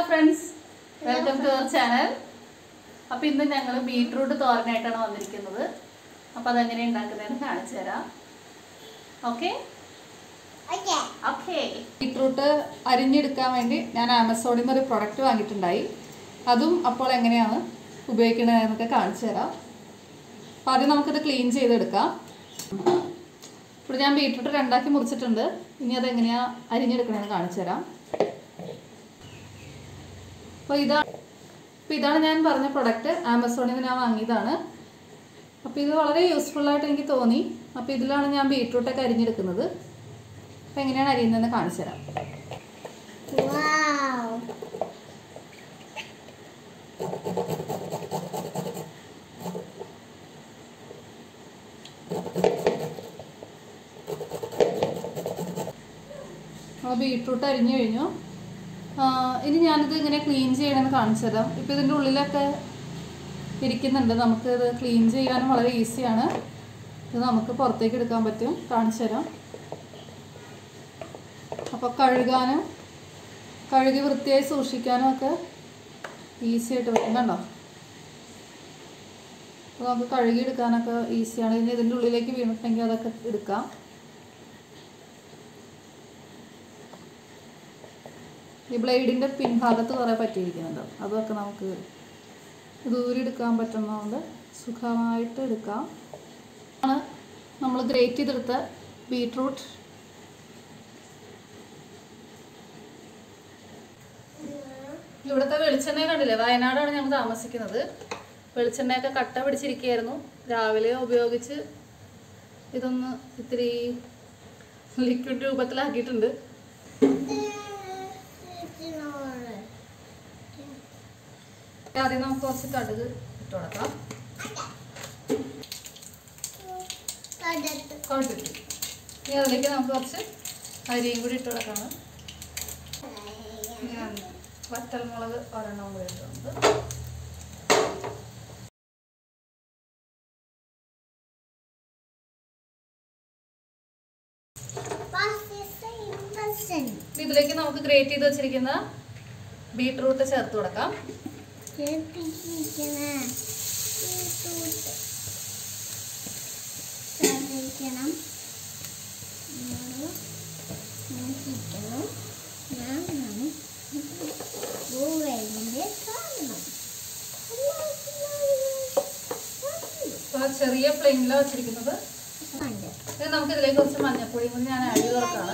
Friends welcome to our channel അപ്പോൾ ഇന്ന് ഞങ്ങൾ ബീട്രൂട്ട് തോരനായിട്ടാണ് വന്നിരിക്കുന്നത് അപ്പോൾ അതെങ്ങനെ ഉണ്ടാക്കുന്നതെന്ന് കാണിച്ചു തരാം ഓക്കെ ഓക്കെ ബീട്രൂട്ട് അരിഞ്ഞെടുക്കാൻ വേണ്ടി ഞാൻ ആമസോണിൽ നിന്ന് ഒരു പ്രൊഡക്റ്റ് വാങ്ങിയിട്ടുണ്ടായി അതും അപ്പോൾ എങ്ങനെയാണ് ഉപയോഗിക്കണതെന്നൊക്കെ കാണിച്ചു തരാം അപ്പോൾ ആദ്യം നമുക്കിത് ക്ലീൻ ചെയ്തെടുക്കാം ഇപ്പോൾ ഞാൻ ബീട്രൂട്ട് രണ്ടാക്കി മുറിച്ചിട്ടുണ്ട് ഇനി അതെങ്ങനെയാണ് അരിഞ്ഞെടുക്കണമെന്ന് കാണിച്ചു തരാം അപ്പോൾ ഇതാ അപ്പോൾ ഇതാണ് ഞാൻ പറഞ്ഞ പ്രൊഡക്റ്റ് ആമസോണിൽ നിന്ന് ഞാൻ വാങ്ങിയതാണ് അപ്പോൾ ഇത് വളരെ യൂസ്ഫുൾ ആയിട്ട് എനിക്ക് തോന്നി അപ്പോൾ ഇതിലാണ് ഞാൻ ബീട്രൂട്ടൊക്കെ അരിഞ്ഞെടുക്കുന്നത് അപ്പോൾ എങ്ങനെയാണ് അരിയുന്നതെന്ന് കാണിച്ചു തരാം അപ്പോൾ ബീട്രൂട്ട് അരിഞ്ഞു കഴിഞ്ഞു ആ, ഇനി ഞാനിത് ഇങ്ങനെ ക്ലീൻ ചെയ്യണമെന്ന് കാണിച്ചു തരാം ഇപ്പം ഇതിൻ്റെ ഉള്ളിലൊക്കെ ഇരിക്കുന്നുണ്ട് നമുക്ക് ഇത് ക്ലീൻ ചെയ്യാനും വളരെ ഈസിയാണ് ഇത് നമുക്ക് പുറത്തേക്ക് എടുക്കാൻ പറ്റും കാണിച്ചു തരാം അപ്പോൾ കഴുകാനും കഴുകി വൃത്തിയായി സൂക്ഷിക്കാനും ഒക്കെ ഈസി ആയിട്ട് പറ്റും കണ്ടോ അപ്പോൾ നമുക്ക് കഴുകി എടുക്കാനൊക്കെ ഈസിയാണ് ഇനി ഇതിൻ്റെ ഉള്ളിലേക്ക് വീണിട്ടുണ്ടെങ്കിൽ അതൊക്കെ എടുക്കാം ഈ ബ്ലേഡിൻ്റെ പിൻഭാഗത്ത് കുറേ പറ്റിയിരിക്കുന്നുണ്ട് അതൊക്കെ നമുക്ക് ദൂരെടുക്കാൻ പറ്റുന്നതുകൊണ്ട് സുഖമായിട്ട് എടുക്കാം ആണ് നമ്മൾ ഗ്രേറ്റ് ചെയ്തെടുത്ത ബീട്രൂട്ട് ഇവിടുത്തെ വെളിച്ചെണ്ണ കണ്ടില്ലേ വയനാടാണ് ഞങ്ങൾ താമസിക്കുന്നത് വെളിച്ചെണ്ണയൊക്കെ കട്ട പിടിച്ചിരിക്കുകയായിരുന്നു രാവിലെ ഉപയോഗിച്ച് ഇതൊന്ന് ഇത്തിരി ലിക്വിഡ് രൂപത്തിലാക്കിയിട്ടുണ്ട് ആദ്യം നമുക്ക് കുറച്ച് കടുക് ഇട്ട് കൊടുക്കാം കടുക് ഇനി അതിലേക്ക് നമുക്ക് കുറച്ച് അരിയും കൂടി ഇട്ട് കൊടുക്കാണ് ഞാൻ വറ്റൽമുളക് ഒരെണ്ണം കൂടി ഇട്ടുണ്ട് ഇതിലേക്ക് നമുക്ക് ഗ്രേറ്റ് ചെയ്ത് വെച്ചിരിക്കുന്ന ബീട്രൂട്ട് ചേർത്ത് കൊടുക്കാം അപ്പോൾ ചെറിയ ഫ്ലെയിമിലാണ് വെച്ചിരിക്കുന്നത് ഇനി നമുക്ക് ഇതിലേക്ക് കുറച്ച് മഞ്ഞപ്പൊടിയും കൂടി ഞാൻ ആഡ് ചെയ്ത് കൊടുക്കുകയാണ്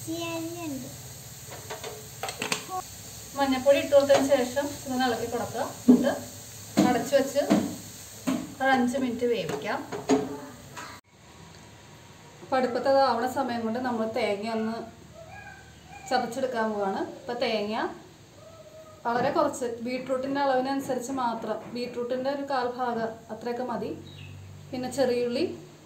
മഞ്ഞപ്പൊടി ഇട്ട് കൊടുത്തതിന് ശേഷം ഇതൊന്ന് ഇളക്കി കൊടുക്കുക എന്നിട്ട് അടച്ചു വെച്ച് ഒരു അഞ്ച് മിനിറ്റ് വേവിക്കാം അപ്പോൾ അടുപ്പത്ത് ആവണ സമയം കൊണ്ട് നമ്മൾ തേങ്ങ ഒന്ന് ചതച്ചെടുക്കാൻ പോവാണ് ഇപ്പോൾ തേങ്ങ വളരെ കുറച്ച് ബീട്രൂട്ടിൻ്റെ അളവിനനുസരിച്ച് മാത്രം ബീട്രൂട്ടിൻ്റെ ഒരു കാൽ ഭാഗം അത്രയൊക്കെ മതി പിന്നെ ചെറിയുള്ളി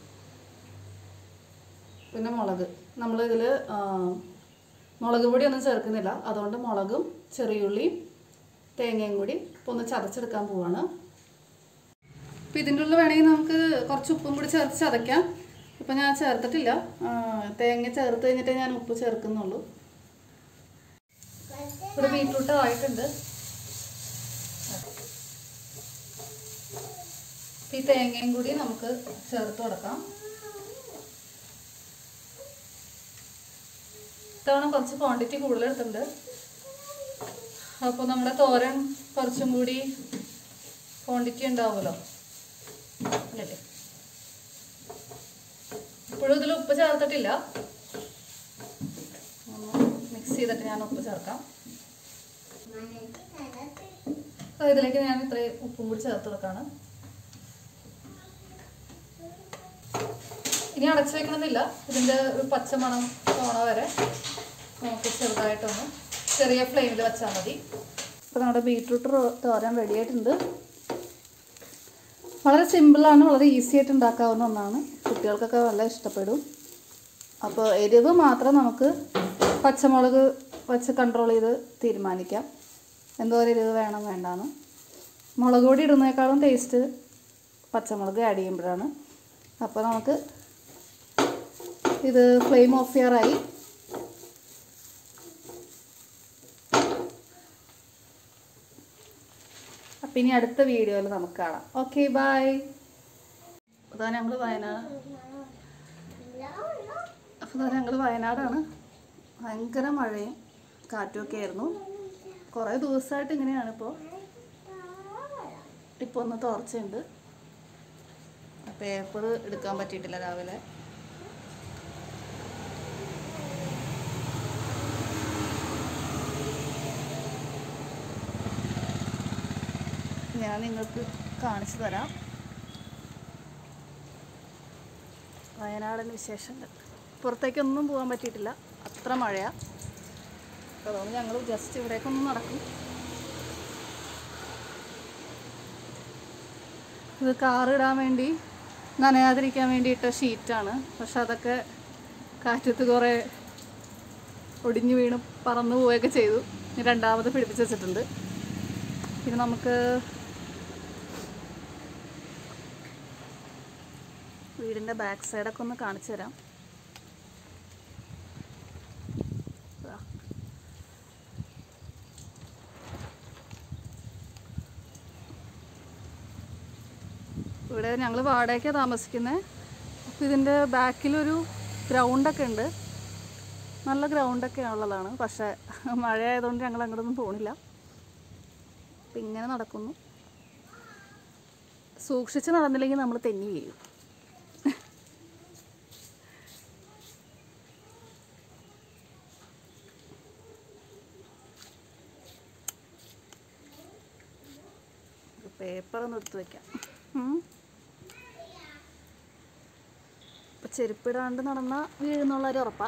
പിന്നെ മുളക് നമ്മളിതിൽ മുളക് പൊടി ഒന്നും ചേർക്കുന്നില്ല അതുകൊണ്ട് മുളകും ചെറിയുള്ളിയും തേങ്ങയും കൂടി ഇപ്പോൾ ഒന്ന് ചതച്ചെടുക്കാൻ പോവാണ് അപ്പോൾ ഇതിൻ്റെ ഉള്ളിൽ വേണമെങ്കിൽ നമുക്ക് കുറച്ച് ഉപ്പും കൂടി ചേർത്ത് ചതയ്ക്കാം ഇപ്പം ഞാൻ ചേർത്തിട്ടില്ല ആ, തേങ്ങ ചേർത്ത് കഴിഞ്ഞിട്ടേ ഞാൻ ഉപ്പ് ചേർക്കുന്നുള്ളൂ ഇവിടെ ബീട്രൂട്ട് ആയിട്ടുണ്ട് ഈ തേങ്ങയും കൂടി നമുക്ക് ചേർത്ത് കൊടുക്കാം ഇത്തവണ കുറച്ച് ക്വാണ്ടിറ്റി കൂടുതലെടുത്തിട്ടുണ്ട് അപ്പോൾ നമ്മുടെ തോരൻ കുറച്ചും കൂടി ക്വാണ്ടിറ്റി ഉണ്ടാവുമല്ലോ അല്ലേ ഇപ്പോഴും ഇതിൽ ഉപ്പ് ചേർത്തിട്ടില്ല ഒന്ന് മിക്സ് ചെയ്തിട്ട് ഞാൻ ഉപ്പ് ചേർക്കാം അപ്പോൾ ഇതിലേക്ക് ഞാൻ ഇത്രയും ഉപ്പും കൂടി ചേർത്ത് കൊടുക്കാണ് ഇനി അടച്ചു വെക്കണമെന്നില്ല ഇതിൻ്റെ ഒരു പച്ചമണം തോണ വരെ നമുക്ക് ചെറുതായിട്ടൊന്ന് ചെറിയ ഫ്ലെയിമിൽ വെച്ചാൽ മതി അപ്പോൾ നമ്മുടെ ബീട്രൂട്ട് റോ- തോരൻ റെഡി ആയിട്ടുണ്ട് വളരെ സിമ്പിളാണ് വളരെ ഈസി ആയിട്ട് ഉണ്ടാക്കാവുന്ന ഒന്നാണ് കുട്ടികൾക്കൊക്കെ നല്ല ഇഷ്ടപ്പെടും അപ്പോൾ എരിവ് മാത്രം നമുക്ക് പച്ചമുളക് വെച്ച് കൺട്രോൾ ചെയ്ത് തീരുമാനിക്കാം എന്തോരം എരിവ് വേണം വേണ്ടാന്ന് മുളക് പൊടി ഇടുന്നേക്കാളും ടേസ്റ്റ് പച്ചമുളക് ആഡ് ചെയ്യുമ്പോഴാണ് അപ്പോൾ നമുക്ക് ഇത് ഫ്ലെയിം ഓഫ് ചെയ്യാറായി അപ്പം ഇനി അടുത്ത വീഡിയോയിൽ നമുക്ക് കാണാം ഓക്കെ ബൈ അതാ ഞങ്ങൾ വയനാട് അപ്പോൾ ഇതാ ഞങ്ങൾ വയനാടാണ് ഭയങ്കര മഴയും കാറ്റുമൊക്കെ ആയിരുന്നു കുറേ ദിവസമായിട്ട് ഇങ്ങനെയാണ് ഇപ്പോൾ ഇപ്പോൾ ഒന്ന് തോർച്ചയുണ്ട് പേപ്പർ എടുക്കാൻ പറ്റിയിട്ടില്ല രാവിലെ ഞാൻ നിങ്ങൾക്ക് കാണിച്ചു തരാം വയനാടൻ വിശേഷങ്ങൾ പുറത്തേക്കൊന്നും പോകാൻ പറ്റിയിട്ടില്ല അത്ര മഴയാണ് അതുകൊണ്ട് ഞങ്ങൾ ജസ്റ്റ് ഇവിടേക്കൊന്ന് നടക്കും ഇത് കാറിടാൻ വേണ്ടി നനയാതിരിക്കാൻ വേണ്ടിയിട്ട ഷീറ്റാണ് പക്ഷെ അതൊക്കെ കാറ്റത്ത് കുറേ ഒടിഞ്ഞു വീണ് പറന്നു പോവുകയൊക്കെ ചെയ്തു ഇനി രണ്ടാമത് പിടിപ്പിച്ച് വെച്ചിട്ടുണ്ട് പിന്നെ നമുക്ക് വീടിൻ്റെ ബാക്ക് സൈഡൊക്കെ ഒന്ന് കാണിച്ചു തരാം ദാ. ഇവിടെ ഞങ്ങൾ വാടകയ്ക്കാണ് താമസിക്കുന്നത് അപ്പോൾ ഇതിൻ്റെ ബാക്കിലൊരു ഗ്രൗണ്ടൊക്കെ ഉണ്ട് നല്ല ഗ്രൗണ്ടൊക്കെ ഉള്ളതാണ് പക്ഷേ മഴ ആയതുകൊണ്ട് ഞങ്ങൾ അങ്ങോട്ടൊന്നും പോണില്ല അപ്പം ഇങ്ങനെ നടക്കുന്നു സൂക്ഷിച്ച് നടന്നില്ലെങ്കിൽ നമ്മൾ തെന്നി വീഴും പേപ്പർ ഒന്ന് എടുത്ത് വെക്കാം ഉം. ഇപ്പൊ ചെരുപ്പിടാണ്ട് നടന്ന വീഴുന്നുള്ളൊരു ഉറപ്പാ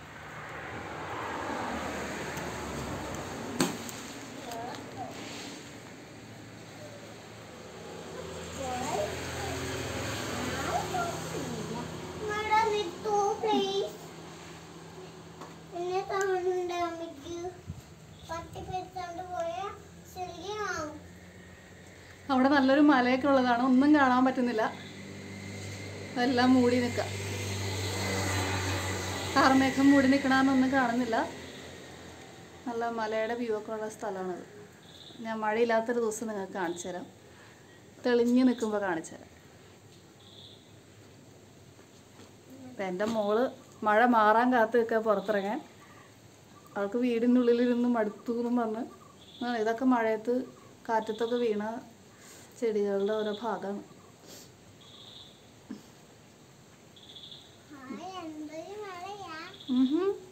ഇവിടെ നിൽക്കൂ പ്ലീസ് എന്നെ തവണുണ്ട് അമ്മയ്ക്ക് പത്തി പെരുത്താണ്ട് പോയ ശരിയാവും അവിടെ നല്ലൊരു മലയൊക്കെ ഉള്ളതാണ് ഒന്നും കാണാൻ പറ്റുന്നില്ല അതെല്ലാം മൂടി നിൽക്കുക കാർമേഘം മൂടി നിൽക്കണമെന്നൊന്നും കാണുന്നില്ല നല്ല മലയുടെ വ്യൂ ഒക്കെ ഉള്ള സ്ഥലമാണത് ഞാൻ മഴയില്ലാത്തൊരു ദിവസം നിങ്ങൾക്ക് കാണിച്ചു തരാം തെളിഞ്ഞ് നിൽക്കുമ്പോൾ കാണിച്ചു തരാം ഇപ്പം എൻ്റെ മോള് മഴ മാറാൻ കാത്ത് നിൽക്കുക പുറത്തിറങ്ങാൻ അവൾക്ക് വീടിൻ്റെ ഉള്ളിലിരുന്ന് മടുത്തു എന്നും പറഞ്ഞ് ആ, ഇതൊക്കെ മഴയത്ത് കാറ്റത്തൊക്കെ വീണ ചെടികളുടെ ഓരോ ഭാഗമാണ് ഹായ് എന്തൊരു മഴയാ ഉഹും.